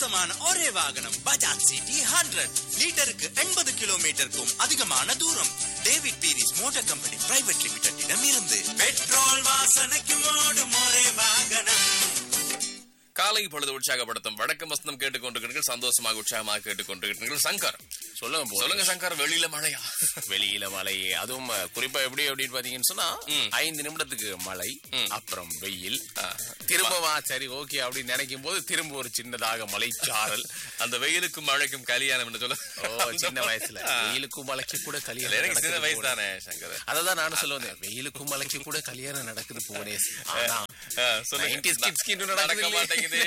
சொந்தமான ஒரே வாகனம் பஜாஜ் சிட்டி ஹண்ட்ரட் லிட்டருக்கு எண்பது கிலோமீட்டருக்கும் அதிகமான தூரம் David Peiris motor company private லிமிடெடிடம் இருந்து பெட்ரோல் வாசனைக்கு ஓடும் ஒரே வாகனம் காலை பொழுது உற்சாகப்படுத்தும் வடக்கு வசனம் கேட்டுக்கொண்டிருக்கிறீர்கள் சந்தோஷமாக உற்சாகமாக கேட்டுக்கொண்டிருக்கிறீர்கள் சங்கர் சொல்லுங்க போல. சொல்லுங்க சங்கர் வெளியில மழையா வெளியில மழை அதுவும் அஹ், குறிப்பா எப்படி அப்படின்னு பாத்தீங்கன்னு சொன்னா ஐந்து நிமிடத்துக்கு மழை அப்புறம் வெயில் திரும்பவா சரி ஓகே அப்படின்னு நினைக்கும் போது திரும்ப ஒரு சின்னதாக மலைச்சாரல் அந்த வெயிலுக்கும் மழைக்கும் கல்யாணம் என்று சொல்ல ஓ சின்ன வயசுல வெயிலுக்கும் மலைக்கு கூட கல்யாணம் எனக்கு சின்ன நடக்குது வயசு போல. தானே சங்கர் அததான் நானும் சொல்ல வந்தேன் வெயிலுக்கும் மலைக்கு கூட கல்யாணம் நடக்குது புவனேஷ் ஆனா ஆ, சொல்லுங்க. 90s kids க்கு இன்னும் நடக்க நடக்குது மாட்டேங்குது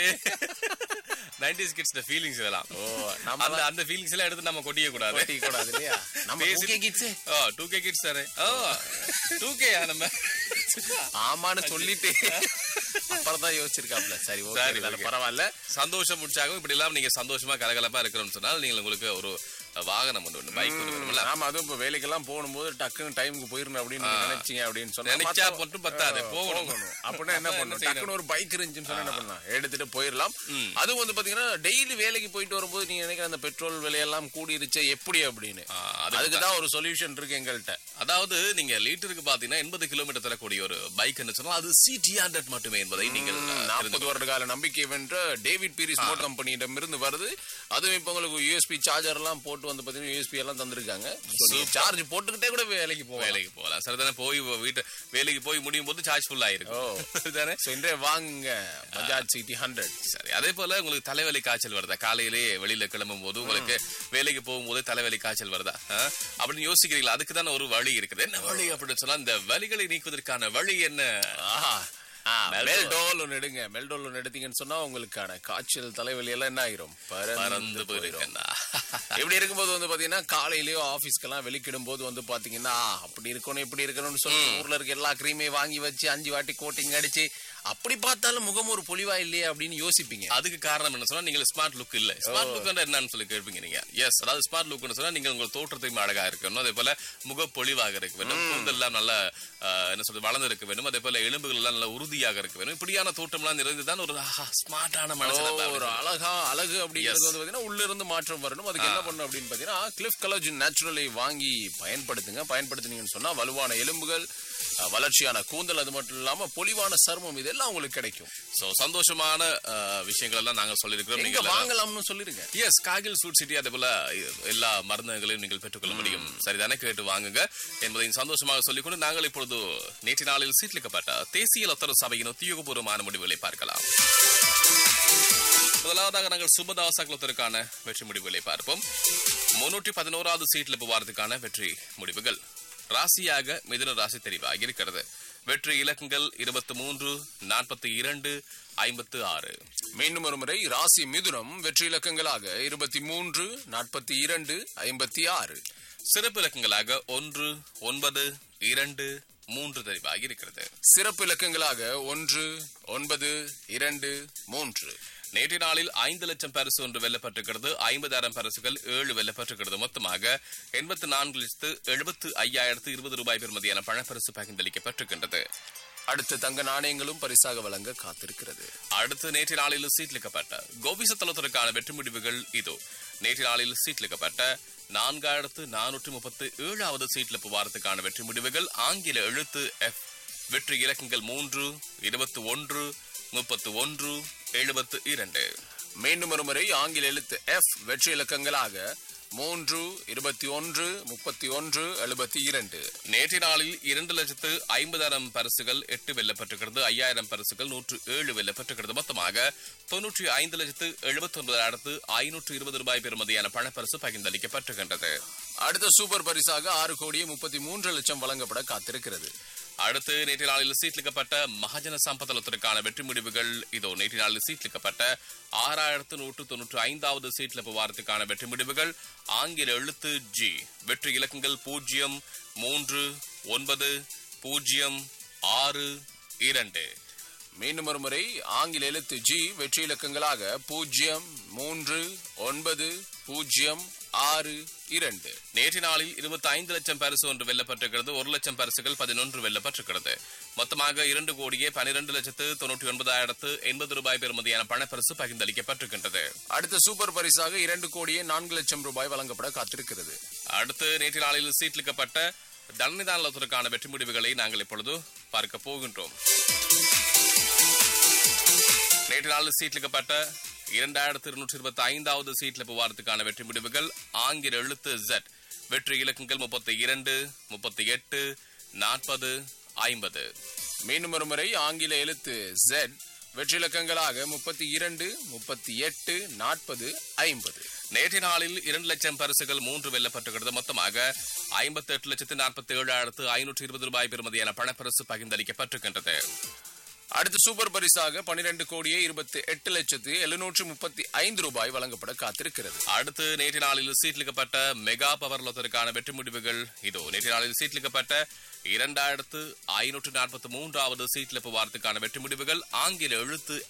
90s kids ட feelings இதெல்லாம் ஓ நம்ம அந்த அந்த feelings எல்லாம் எடுத்து நம்ம கொட்டிய கூடாது ஓட்டி கூடாது இல்லையா நம்ம பேசி- 2K kids ஏ. ஓ 2K kids தானே ஓ 2K யா நம்ம ஆமான்னு சொல்லிட்டு அப்புறம் தான் யோசிச்சிருக்காப்ல சரி ஓகே சரி, வேலை okay. பரவாயில்ல சந்தோஷம் உற்சாகம் இப்படி எல்லாம் நீங்க சந்தோஷமா கலகலப்பா இருக்கணும்னு சொன்னால் நீங்கள் உங்களுக்கு ஒரு வாகனம் ஒன்று ஒன்று பைக் ஒன்று வேணும்ல ஆமா அதுவும் இப்ப வேலைக்கெல்லாம் போகும்போது டக்குன்னு டைமுக்கு போயிடணும் அப்படின்னு நீங்க நினைச்சீங்க அப்படின்னு சொன்னா நினைச்சா மத்த- மட்டும் பத்தாது, ஆ, போகணும். அப்படின்னா என்ன என்ன பண்ணணும் செய்யணும்? டக்குன்னு ஒரு பைக் இருந்துச்சுன்னு சொன்னா என்ன பண்ணலாம் எடுத்துட்டு போயிடலாம் அது வந்து பாத்தீங்கன்னா டெய்லி வேலைக்கு போயிட்டு வரும்போது நீங்க நினைக்கிற அந்த பெட்ரோல் விலையெல்லாம் கூடிருச்சு எப்படி அப்படின்னு ஆ, அதுக்கு அதுக்கு தான் ஒரு சொல்யூஷன் இருக்கு எங்கள்கிட்ட அதாவது நீங்க லிட்டருக்கு பாத்தீங்கன்னா எண்பது கிலோமீட்டர் தரக்கூடிய ஒரு பைக் சொன்னா அது சிடி ஹண்ட்ரட் மட்டுமே என்பதை நீங்கள் அஹ், தெரிந்து நாற்பது வருட கால நம்பிக்கை வென்ற டேவிட் பீரிஸ் மோட் கம்பெனியிடம் இருந்து வருது அதுவும் இப்ப உங்களுக்கு யூஎஸ்பி சார்ஜர் எல்லாம் போட்டு வந்து பாத்தீங்கன்னா யூஎஸ்பி எல்லாம் தந்திருக்காங்க சார்ஜ் போட்டுக்கிட்டே கூட வேலைக்கு போவேன் வேலைக்கு போகலாம் சரிதானே போய் வீட்டு வேலைக்கு போய் முடியும் போது சார்ஜ் ஃபுல் ஆயிருக்கும் ஓ. சரிதானே இன்றைய வாங்குங்க பஜாஜ் சிட்டி ஹண்ட்ரட் சரி அதே போல உங்களுக்கு தலைவலி காய்ச்சல் வருதா காலையிலே வெளியில கிளம்பும் போது உங்களுக்கு வேலைக்கு போகும்போது தலைவலி காய்ச்சல் வருதா ஆ? அப்படின்னு யோசிக்கிறீங்களா அதுக்கு தானே ஒரு வழி இருக்குது என்ன வழி அப்படின்னு சொன்னா இந்த வலிகளை நீக்குவதற்கான வழி என்ன ஆஹா மெல்டோல். மெல்டோல் ஒன்று எடுங்க மெல்டோல் ஒன்று எடுத்தீங்கன்னு சொன்னா உங்களுக்கான காய்ச்சல் தலைவலி எல்லாம் என்ன ஆயிரும் பறந்து பறந்து போயிரும் போயிருக்கேன்டா இப்படி இருக்கும்போது வந்து பாத்தீங்கன்னா காலையிலயோ ஆபீஸ்க்கெல்லாம் வெளிக்கிடும் போது வந்து பாத்தீங்கன்னா அப்படி இருக்கணும் இப்படி இருக்கணும்னு சொல்லி ஊர்ல இருக்க எல்லா கிரீமையும் வாங்கி வச்சு அஞ்சு வாட்டி கோட்டிங் அடிச்சு அப்படி பார்த்தாலும் முகம் ஒரு பொலிவா இல்லையே அப்படின்னு யோசிப்பீங்க அதுக்கு காரணம் என்ன சொன்னா நீங்க ஸ்மார்ட் லுக் இல்ல ஸ்மார்ட் லுக் என்னன்னு சொல்லி கேட்பீங்க நீங்க எஸ் அதாவது ஸ்மார்ட் லுக்னு சொன்னா நீங்க உங்கள் தோற்றத்தையும் அழகா இருக்கணும் அதே போல முகப்பொலிவாக இருக்க வேண்டும் கூந்தல் எல்லாம் நல்லா ஆஹ், என்ன சொல்றது வளர்ந்து இருக்க வேண்டும் அதே போல எலும்புகள் எல்லாம் நல்லா உறுதியாக இருக்க வேண்டும் இப்படியான தோற்றம் எல்லாம் நிறைந்துதான் ஒரு ஸ்மார்ட்டான மனுஷன் ஒரு அழகா அழகு அப்படிங்கிறது வந்து பாத்தீங்கன்னா உள்ள இருந்து மாற்றம் வரணும் அதுக்கு என்ன பண்ணணும் அப்படின்னு பாத்தீங்கன்னா கிளிஃப் கலோஜின் நேச்சுரலை வாங்கி பயன்படுத்துங்க பயன்படுத்தினீங்கன்னு சொன்னா வலுவான எலும்புகள் அஹ், வளர்ச்சியான கூந்தல் அது மட்டும் இல்லாம பொலிவான சருமம் இதெல்லாம் உங்களுக்கு கிடைக்கும் சோ சந்தோஷமான ஆஹ், விஷயங்கள் எல்லாம் நாங்க சொல்லியிருக்கிறோம் எங்க நீங்க எல்லாம் வாங்கலாம்னு சொல்லிருங்க எஸ் காகில் சூட் சிட்டி அதே போல எல்லா மருந்துகளையும் நீங்கள் பெற்றுக்கொள்ள முடியும் சரிதானே கேட்டு வாங்குங்க என்பதை சந்தோஷமாக சொல்லிக்கொண்டு நாங்கள் இப்பொழுது நேற்று நாளில் சீட்லிக்கப்பட்ட தேசிய லத்தர சபையின் உத்தியோகபூர்வமான முடிவுகளை பார்க்கலாம் முதலாவதாக நாங்கள் சுபதாச குலத்திற்கான வெற்றி முடிவுகளை பார்ப்போம் முன்னூற்றி பதினோராவது சீட்ல போவாரத்துக்கான வெற்றி முடிவுகள் ராசியாக மிதுன ராசி தெரிவாகி இருக்கிறது வெற்றி இலக்கங்கள் இருபத்தி மூன்று நாற்பத்தி இரண்டு ஐம்பத்து ஆறு மீண்டும் ஒரு முறை ராசி மிதுனம் வெற்றி இலக்கங்களாக இருபத்தி மூன்று நாற்பத்தி இரண்டு ஐம்பத்தி ஆறு சிறப்பு இலக்கங்களாக ஒன்று ஒன்பது இரண்டு மூன்று தெரிவாகி இருக்கிறது சிறப்பு இலக்கங்களாக ஒன்று ஒன்பது இரண்டு மூன்று நேற்றைய நாளில் ஐந்து லட்சம் பரிசு ஒன்று வெல்லப்பட்டிருக்கிறது ஐம்பதாயிரம் பரிசுகள் ஏழு வெல்லப்பட்டிருக்கிறது மொத்தமாக எண்பத்தி நான்கு லட்சத்து எழுபத்து ஐயாயிரத்து இருபது ரூபாய் பெறுமதியான பணப்பரிசு பகிர்ந்தளிக்கப்பட்டிருக்கின்றது அடுத்த தங்க நாணயங்களும் பரிசாக வழங்க காத்திருக்கிறது அடுத்து நேற்று நாளில் சீட்லிக்கப்பட்ட கோபிச தளத்திற்கான வெற்றி முடிவுகள் இதோ நேற்று நாளில் சீட்லிக்கப்பட்ட நான்காயிரத்து நானூற்று முப்பத்து ஏழாவது சீட்ல புவாரத்துக்கான வெற்றி முடிவுகள் ஆங்கில எழுத்து எஃப் வெற்றி இலக்கங்கள் மூன்று இருபத்தி ஒன்று முப்பத்து ஒன்று எழுபத்து இரண்டு மீண்டும் ஒரு முறை ஆங்கில எழுத்து எஃப் வெற்றி இலக்கங்களாக மூன்று இருபத்தி ஒன்று முப்பத்தி ஒன்று எழுபத்தி இரண்டு நேற்றைய நாளில் இரண்டு லட்சத்து ஐம்பதாயிரம் பரிசுகள் எட்டு வெல்லப்பட்டிருக்கிறது ஐயாயிரம் பரிசுகள் நூற்று ஏழு வெல்லப்பட்டிருக்கிறது மொத்தமாக தொன்னூற்றி ஐந்து லட்சத்து எழுபத்தி ஒன்பதாயிரத்து ஐநூற்று இருபது ரூபாய் பெறுமதியான பணப்பரிசு பகிர்ந்தளிக்கப்பட்டிருக்கின்றது அடுத்த சூப்பர் பரிசாக ஆறு கோடியே முப்பத்தி மூன்று லட்சம் வழங்கப்பட காத்திருக்கிறது அடுத்து நேற்று நாளில் சீட்லிக்கப்பட்ட மகாஜன சம்பத்தலத்திற்கான வெற்றி முடிவுகள் இதோ நேற்று நாளில் சீட்லிக்கப்பட்ட ஆறாயிரத்து நூற்று தொன்னூற்று ஐந்தாவது சீட்ல வாரத்துக்கான வெற்றி முடிவுகள் ஆங்கில எழுத்து ஜி வெற்றி இலக்கங்கள் பூஜ்ஜியம் மூன்று ஒன்பது பூஜ்ஜியம் ஆறு இரண்டு மீண்டும் ஒரு முறை ஆங்கில எழுத்து ஜி வெற்றி இலக்கங்களாக பூஜ்ஜியம் மூன்று ஒன்பது பூஜ்ஜியம் ஆறு இரண்டு நேற்று நாளில் இருபத்தி ஐந்து லட்சம் பரிசு ஒன்று வெல்லப்பட்டிருக்கிறது ஒரு லட்சம் பரிசுகள் பதினொன்று வெல்லப்பட்டிருக்கிறது மொத்தமாக இரண்டு கோடியே பனிரெண்டு லட்சத்து தொண்ணூற்றி ஒன்பதாயிரத்து எண்பது ரூபாய் பெறுமதியான பணப்பரிசு பகிர்ந்தளிக்கப்பட்டிருக்கின்றது அடுத்த சூப்பர் பரிசாக இரண்டு கோடியே நான்கு லட்சம் ரூபாய் வழங்கப்பட காத்திருக்கிறது அடுத்து நேற்று நாளில் சீட்லிக்கப்பட்ட தண்டனைதான் லோத்தருக்கான வெற்றி முடிவுகளை நாங்கள் இப்பொழுது பார்க்க போகின்றோம் நேற்று நாளில் சீட்லிக்கப்பட்ட இரண்டாயிரத்து இருநூற்றி இருபத்தி ஐந்தாவது சீட்ல புவாரத்துக்கான வெற்றி முடிவுகள் ஆங்கில எழுத்து Z வெற்றி இலக்கங்கள் முப்பத்தி இரண்டு முப்பத்தி எட்டு நாற்பது ஐம்பது மீண்டும் ஒரு முறை ஆங்கில எழுத்து Z வெற்றி இலக்கங்களாக முப்பத்தி இரண்டு முப்பத்தி எட்டு நாற்பது ஐம்பது நேற்றைய நாளில் இரண்டு லட்சம் பரிசுகள் மூன்று வெல்லப்பட்டிருக்கிறது மொத்தமாக ஐம்பத்தி எட்டு லட்சத்து நாற்பத்தி ஏழாயிரத்து ஐநூற்றி இருபது ரூபாய் பெறுமதியான பணப்பரிசு பகிர்ந்தளிக்கப்பட்டிருக்கின்றது அடுத்த சூப்பர் பரிசாக பனிரெண்டு கோடியே இருபத்தி எட்டு லட்சத்து எழுநூற்று முப்பத்தி ஐந்து ரூபாய் வழங்கப்பட காத்திருக்கிறது அடுத்து நேற்று நாளில் சீட்லிக்கப்பட்ட மெகா பவர் லோத்தருக்கான வெற்றி முடிவுகள் இதோ நேற்று நாளில் சீட்லிக்கப்பட்ட இரண்டாயிரத்து ஐநூற்று நாற்பத்தி மூன்றாவது சீட்லிப்பு வாரத்துக்கான வெற்றி முடிவுகள் ஆங்கில எழுத்து